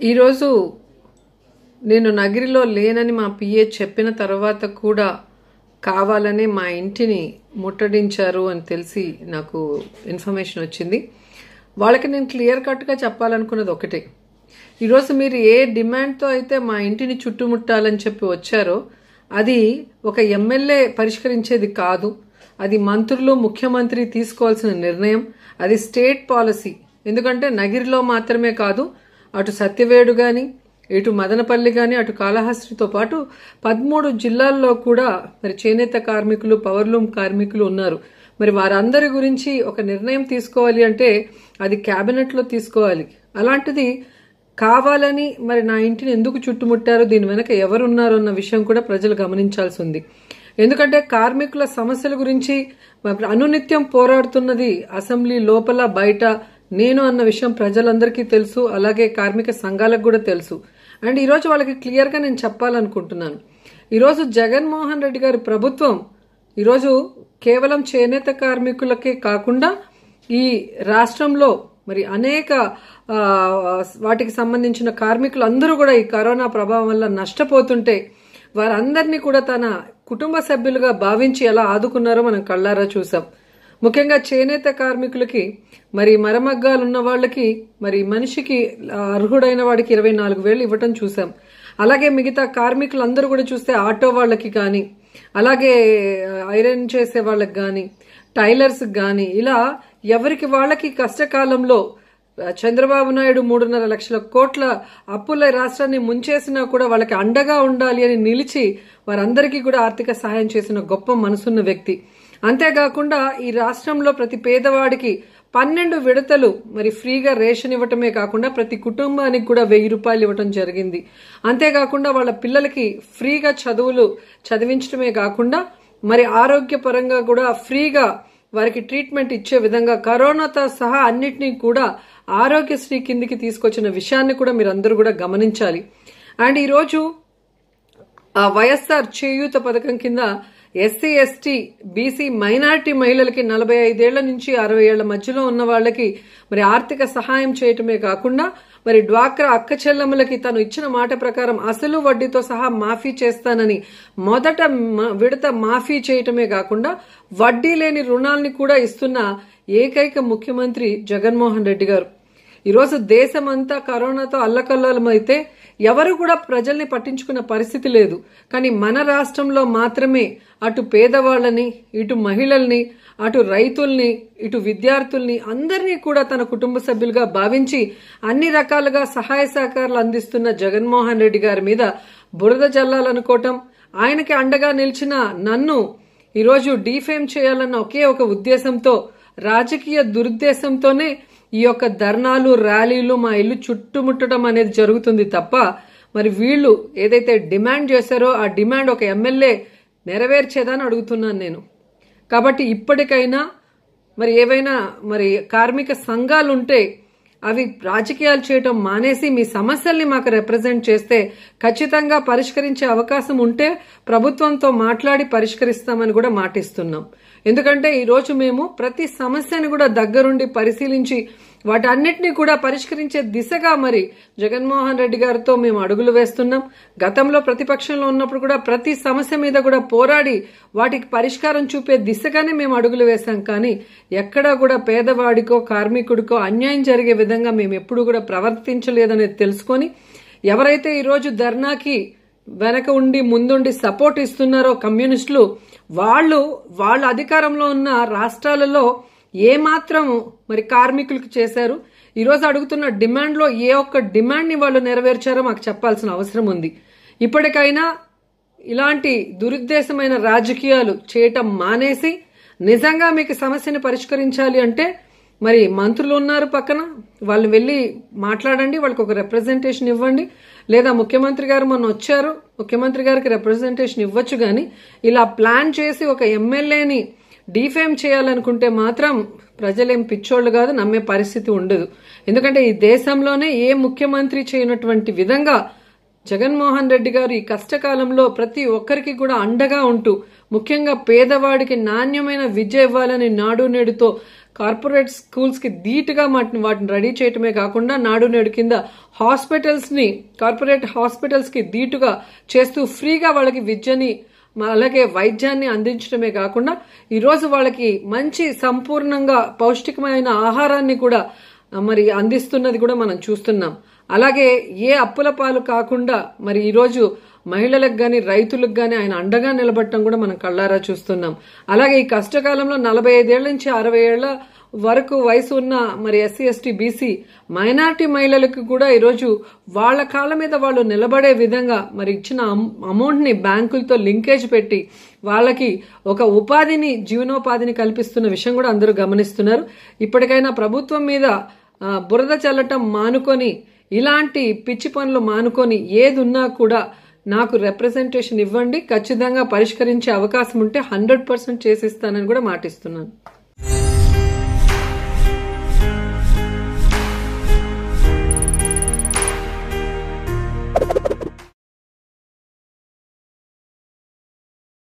ఈరోజు నేను నగిరిలో లేనని మా పిఏ చెప్పిన తర్వాత కూడా కావాలని మా ఇంటిని ముట్టడించారు అని తెలిసి నాకు ఇన్ఫర్మేషన్ వచ్చింది వాళ్ళకి నేను క్లియర్ కట్గా చెప్పాలనుకున్నది ఒకటే ఈరోజు మీరు ఏ డిమాండ్తో అయితే మా ఇంటిని చుట్టుముట్టాలని చెప్పి వచ్చారో అది ఒక ఎమ్మెల్యే పరిష్కరించేది కాదు అది మంత్రులు ముఖ్యమంత్రి తీసుకోవాల్సిన నిర్ణయం అది స్టేట్ పాలసీ ఎందుకంటే నగిరిలో మాత్రమే కాదు అటు సత్యవేడు కానీ ఇటు మదనపల్లి కానీ అటు కాళహస్తితో పాటు పదమూడు జిల్లాల్లో కూడా మరి చేనేత కార్మికులు పవర్లూమ్ కార్మికులు ఉన్నారు మరి వారందరి గురించి ఒక నిర్ణయం తీసుకోవాలి అంటే అది క్యాబినెట్లో తీసుకోవాలి అలాంటిది కావాలని మరి నా ఇంటిని ఎందుకు చుట్టుముట్టారో దీని వెనక ఎవరున్నారు అన్న విషయం కూడా ప్రజలు గమనించాల్సి ఉంది ఎందుకంటే కార్మికుల సమస్యల గురించి మరి అనునిత్యం పోరాడుతున్నది అసెంబ్లీ లోపల బయట నేను అన్న విషయం ప్రజలందరికీ తెలుసు అలాగే కార్మిక సంఘాలకు కూడా తెలుసు అండ్ ఈరోజు వాళ్ళకి క్లియర్గా నేను చెప్పాలనుకుంటున్నాను ఈరోజు జగన్మోహన్ రెడ్డి గారి ప్రభుత్వం ఈరోజు కేవలం చేనేత కార్మికులకే కాకుండా ఈ రాష్ట్రంలో మరి అనేక ఆ, వాటికి సంబంధించిన కార్మికులు అందరూ కూడా ఈ కరోనా ప్రభావం వల్ల నష్టపోతుంటే వారందరినీ కూడా తన కుటుంబ సభ్యులుగా భావించి ఎలా ఆదుకున్నారో మనం కళ్ళారా చూసాం ముఖ్యంగా చేనేత కార్మికులకి మరి మరమగ్గాలు ఉన్న వాళ్ళకి మరి మనిషికి ఆ, అర్హుడైన వాడికి ఇరవై నాలుగు వేలు ఇవ్వటం చూసాం అలాగే మిగతా కార్మికులందరూ కూడా చూస్తే ఆటో వాళ్ళకి కానీ అలాగే ఆ, ఐరన్ చేసే వాళ్ళకి కానీ టైలర్స్ కానీ ఇలా ఎవరికి వాళ్ళకి కష్టకాలంలో ఆ, చంద్రబాబు నాయుడు మూడున్నర లక్షల కోట్ల అప్పుల రాష్ట్రాన్ని ముంచేసినా కూడా వాళ్ళకి అండగా ఉండాలి అని నిలిచి వారందరికీ కూడా ఆర్థిక సహాయం చేసిన గొప్ప మనసున్న వ్యక్తి అంతేకాకుండా ఈ రాష్ట్రంలో ప్రతి పేదవాడికి పన్నెండు విడతలు మరి ఫ్రీగా రేషన్ ఇవ్వటమే కాకుండా ప్రతి కుటుంబానికి కూడా వెయ్యి రూపాయలు ఇవ్వటం జరిగింది అంతేకాకుండా వాళ్ళ పిల్లలకి ఫ్రీగా చదువులు చదివించడమే కాకుండా మరి ఆరోగ్యపరంగా కూడా ఫ్రీగా వారికి ట్రీట్మెంట్ ఇచ్చే విధంగా కరోనాతో సహా అన్నిటినీ కూడా ఆరోగ్యశ్రీ కిందికి తీసుకొచ్చిన విషయాన్ని కూడా మీరు అందరూ కూడా గమనించాలి అండ్ ఈరోజు ఆ వైఎస్ఆర్ చేయూత పథకం కింద ఎస్సీ ఎస్టీ బీసీ మైనారిటీ మహిళలకి నలభై ఐదేళ్ల నుంచి అరవై ఏళ్ల మధ్యలో ఉన్న వాళ్ళకి మరి ఆర్థిక సహాయం చేయటమే కాకుండా మరి డ్వాక్రా అక్క చెల్లెమ్మలకి తను ఇచ్చిన మాట ప్రకారం అసలు వడ్డీతో సహా మాఫీ చేస్తానని మొదట మ- విడత మాఫీ చేయటమే కాకుండా వడ్డీ లేని రుణాల్ని కూడా ఇస్తున్న ఏకైక ముఖ్యమంత్రి జగన్మోహన్ రెడ్డి గారు ఈరోజు దేశమంతా కరోనాతో అల్లకల్లోలమైతే ఎవరు కూడా ప్రజల్ని పట్టించుకున్న పరిస్థితి లేదు కానీ మన రాష్ట్రంలో మాత్రమే అటు పేదవాళ్ళని ఇటు మహిళల్ని అటు రైతుల్ని ఇటు విద్యార్థుల్ని అందరినీ కూడా తన కుటుంబ సభ్యులుగా భావించి అన్ని రకాలుగా సహాయ సహకారాలు అందిస్తున్న జగన్మోహన్ రెడ్డి గారి మీద బురద జల్లాలనుకోవటం ఆయనకి అండగా నిలిచిన నన్ను ఈరోజు డీఫేమ్ చేయాలన్న ఒకే ఒక ఉద్దేశంతో రాజకీయ దురుద్దేశంతోనే ఈ యొక్క ధర్నాలు ర్యాలీలు మా ఇల్లు చుట్టుముట్టడం అనేది జరుగుతుంది తప్ప మరి వీళ్ళు ఏదైతే డిమాండ్ చేశారో ఆ డిమాండ్ ఒక ఎమ్మెల్యే నెరవేర్చేదని అడుగుతున్నాను నేను కాబట్టి ఇప్పటికైనా మరి ఏవైనా మరి కార్మిక సంఘాలు ఉంటే అవి రాజకీయాలు చేయటం మానేసి మీ సమస్యల్ని మాకు రిప్రజెంట్ చేస్తే ఖచ్చితంగా పరిష్కరించే అవకాశం ఉంటే ప్రభుత్వంతో మాట్లాడి పరిష్కరిస్తామని కూడా మాటిస్తున్నాం ఎందుకంటే ఈరోజు మేము ప్రతి సమస్యని కూడా దగ్గరుండి పరిశీలించి వాటన్నిటినీ కూడా పరిష్కరించే దిశగా మరి జగన్మోహన్ రెడ్డి గారితో మేము అడుగులు వేస్తున్నాం గతంలో ప్రతిపక్షంలో ఉన్నప్పుడు కూడా ప్రతి సమస్య మీద కూడా పోరాడి వాటికి పరిష్కారం చూపే దిశగానే మేము అడుగులు వేశాం కానీ ఎక్కడా కూడా పేదవాడికో కార్మికుడికో అన్యాయం జరిగే విధంగా మేము ఎప్పుడు కూడా ప్రవర్తించలేదనేది తెలుసుకొని ఎవరైతే ఈరోజు ధర్నాకి వెనక ఉండి ముందుండి సపోర్ట్ ఇస్తున్నారో కమ్యూనిస్టులు వాళ్ళు వాళ్ళ అధికారంలో ఉన్న రాష్ట్రాలలో ఏమాత్రం మరి కార్మికులకు చేశారు ఈరోజు అడుగుతున్న డిమాండ్లో ఏ ఒక్క డిమాండ్ని వాళ్ళు నెరవేర్చారో మాకు చెప్పాల్సిన అవసరం ఉంది ఇప్పటికైనా ఇలాంటి దురుద్దేశమైన రాజకీయాలు చేయటం మానేసి నిజంగా మీకు సమస్యని పరిష్కరించాలి అంటే మరి మంత్రులు ఉన్నారు పక్కన వాళ్ళు వెళ్ళి మాట్లాడండి వాళ్ళకి ఒక రిప్రజెంటేషన్ ఇవ్వండి లేదా ముఖ్యమంత్రి గారు మొన్న వచ్చారు ముఖ్యమంత్రి గారికి రిప్రజెంటేషన్ ఇవ్వచ్చు కానీ ఇలా ప్లాన్ చేసి ఒక ఎమ్మెల్యేని డీఫేమ్ చేయాలనుకుంటే మాత్రం ప్రజలేం పిచ్చోళ్ళు కాదు నమ్మే పరిస్థితి ఉండదు ఎందుకంటే ఈ దేశంలోనే ఏ ముఖ్యమంత్రి చేయనటువంటి విధంగా జగన్మోహన్ రెడ్డి గారు ఈ కష్టకాలంలో ప్రతి ఒక్కరికి కూడా అండగా ఉంటూ ముఖ్యంగా పేదవాడికి నాణ్యమైన విద్య ఇవ్వాలని నాడు నేడుతో కార్పొరేట్ స్కూల్స్ కి ధీటుగా వాటిని వాటిని రెడీ చేయటమే కాకుండా నాడు నేడు కింద హాస్పిటల్స్ ని కార్పొరేట్ హాస్పిటల్స్ కి ధీటుగా చేస్తూ ఫ్రీగా వాళ్ళకి విద్యని మ- అలాగే వైద్యాన్ని అందించడమే కాకుండా ఈరోజు వాళ్ళకి మంచి సంపూర్ణంగా పౌష్టికమైన ఆహారాన్ని కూడా ఆ, మరి అందిస్తున్నది కూడా మనం చూస్తున్నాం అలాగే ఏ అప్పుల పాలు కాకుండా మరి ఈరోజు మహిళలకు గాని రైతులకు గాని ఆయన అండగా నిలబడటం కూడా మనం కళ్ళారా చూస్తున్నాం అలాగే ఈ కష్టకాలంలో నలభై ఐదేళ్ల నుంచి అరవై ఏళ్ల వరకు వయసు ఉన్న మరి ఎస్సీ ఎస్టీ బీసీ మైనారిటీ మహిళలకు కూడా ఈరోజు వాళ్ళ కాళ్ళ మీద వాళ్ళు నిలబడే విధంగా మరి ఇచ్చిన అమౌంట్ ని బ్యాంకులతో లింకేజ్ పెట్టి వాళ్ళకి ఒక ఉపాధిని జీవనోపాధిని కల్పిస్తున్న విషయం కూడా అందరూ గమనిస్తున్నారు ఇప్పటికైనా ప్రభుత్వం మీద ఆ, బురద చల్లటం మానుకొని ఇలాంటి పిచ్చి పనులు మానుకొని ఏది ఉన్నా కూడా నాకు రిప్రజెంటేషన్ ఇవ్వండి ఖచ్చితంగా పరిష్కరించే అవకాశం ఉంటే హండ్రెడ్ పర్సెంట్ చేసిస్తానని కూడా మాటిస్తున్నాను